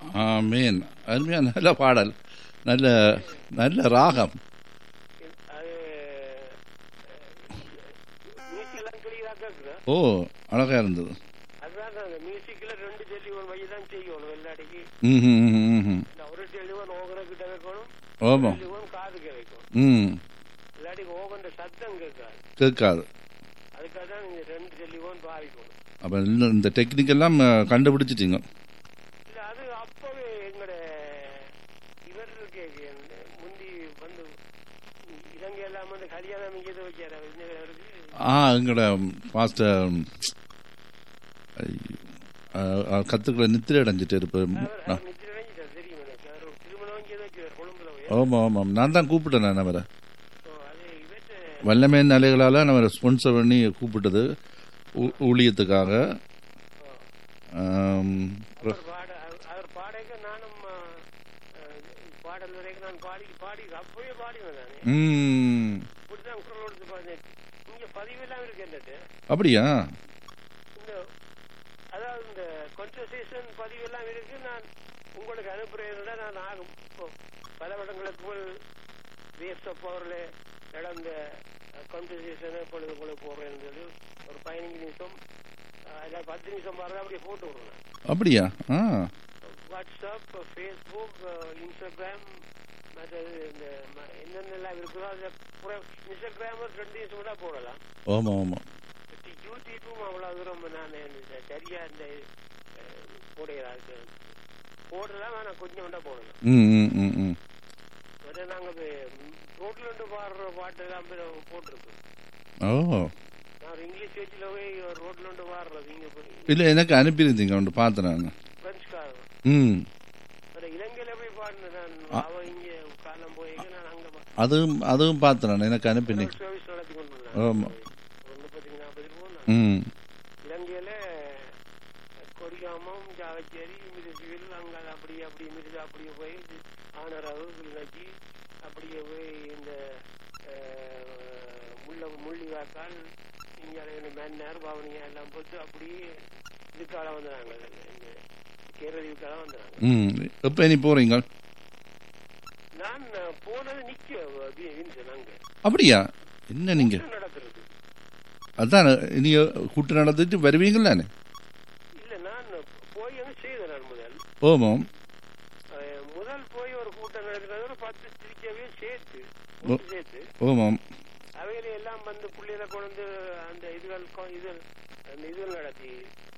ஆமேன் அருமையான நல்ல பாடல் நல்ல நல்ல ராகம் அது மியூசிக் எல்லாம் கிளியரா கேட்குறேன் ஓ அழகா இருந்தது அதுதான் அந்த மியூசிக்ல ரெண்டு டெலிவன் வழி தான் செய்யணும் எல்லாடிக்கு ம் ம், ம், ம். இந்த ஒரு டெலிவன் ஓகன கிட்ட வைக்கணும் ஆமாம் டெலிவன் காதுக்கு வைக்கணும் ம் இல்லாட்டி ஓகன்ற சத்தம் கேட்காது கேட்காது அதுக்காக தான் நீங்க ரெண்டு டெலிவன் பாவிக்கணும் அப்போ இந்த டெக்னிக் எல்லாம் அஹ், கண்டுபிடிச்சிட்டீங்க இல்ல அது அப்பவே எங்கட இவர் இருக்கே முந்தி வந்து இலங்கை எல்லாம் வந்து கல்யாணம் இங்கே வச்சாரு அவருக்கு ஆ எங்களோட பாஸ்டர் கத்துக்களை நித்திரை அடைஞ்சிட்டு இருப்பேன் அவர் நித்திர அடைஞ்சிட்டார் தெரியும் எனக்கு அவர் திருமணம் இங்கே வச்சார் கொழும்புல போய் ஆமாம் ஆமாம் நான் தான் கூப்பிட்டேன் நான் அவரை So, அது இவற்றை வல்லமை நிலைகளால் நம்ம ஸ்பான்சர் பண்ணி கூப்பிட்டது ஊ- ஊழியத்துக்காக ஆம், அவர் பாட அவர்- அவர் பாடைக்க நானும் ஆ, ஆ, பாடல் வரைக்கும் நான் பாடி பாடி அப்பவே பாடினேன் நானு ம், இப்படிதான் குரல் கொடுத்து பாடினேன் இங்க பதிவெல்லாம் இருக்கு என்னட்டு அப்படியா இந்த அதாவது இந்த கான்வர்சேஷன் பதிவெல்லாம் இருக்கு நான் உங்களுக்கு அனுப்புறேன் நான் ஆகும் இப்போ பல வருடங்களுக்கு முன் வேஸ்ட் ஆஃப் பவர்ல நடந்த கான்வர்சேஷனை இப்பொழுது உங்களுக்கு போடுறேன்னு சொல்லி ஒரு பதினஞ்சு நிமிஷம் இல்லை பத்து நிமிஷம் பாருங்க அப்படியே போட்டு விடுறேன் அப்படியா ஆ வாட்ஸ்அப் ஃபேஸ்புக் இன்ஸ்டாகிராம் மற்றது இந்த ம- என்னென்னலாம் இருக்குதோ அதில் பூரா இன்ஸ்டாகிராம் ரெண்டு நிமிஷம் தான் போடலாம் ஆமாம் ஆமாம் யூடியூப்பும் அவ்வளோ தூரம் நான் இந்த சரியா இந்த போடையா இருக்கு போடலாம் ஆனால் கொஞ்சம் தான் போடலாம் ம் ம் ம் ம் அதை நாங்கள் ரோட்டில் இருந்து பாடுற பாட்டெல்லாம் போட்டிருக்கோம் ஓ நான் ஒரு இங்கிலீஷ் பேச்சில் போய் ரோட்டில் இருந்து பாடுறது இங்கே போய் இல்லை எனக்கு அனுப்பியிருந்தீங்க ஒன்று பார்த்தேன் நான் பிரெஞ்சுக்காரன் ம் ஆனால் இலங்கையில் போய் பாடினேன் நான் அவன் இங்கே காலம் போய் நான் அங்கே அதுவும் அதுவும் பார்த்தேன் நான் எனக்கு அனுப்பினீங்க சர்வீஸ் நடத்தி கொண்டு ஆமா. ஒரு முப்பத்தி நாற்பது ரூபா ம் இலங்கையில கொடிகாமம் ஜாவச்சேரி மிருசுவில் அங்க அப்படி அப்படி மிருது அப்படியே போய் ஆனரவு கிளிநொச்சி அப்படியே போய் இந்த அஹ், முள்ள முள்ளிவாக்கால் இங்கே மன்னர் பவனியா எல்லாம் போட்டு அப்படியே இதுக்கால வந்துடுறாங்க இந்த கேரளீவுக்கால வந்துடுறாங்க ம் எப்போ நீ போகிறீங்க நான் போனது நிக்க வின்சன் அங்க அப்படியா என்ன நீங்கள் கூட்டம் நடக்கிறது அதான் நீ கூட்டு நடந்துட்டு வருவீங்களானே இல்ல நான் போய் அங்க செய்தேன் நான் முதல் ஓமாம் அஹ் முதல் போய் ஒரு கூட்டம் நடக்கிறது ஒரு பத்து திருச்சியாவே சேர்த்து ஓ. கூட்டு சேர்த்து ஓமாம் அவையில எல்லாம் வந்து புள்ளையில கொண்டு வந்து அந்த இதுகள் கொ- இது அந்த இதுகள் நடத்தி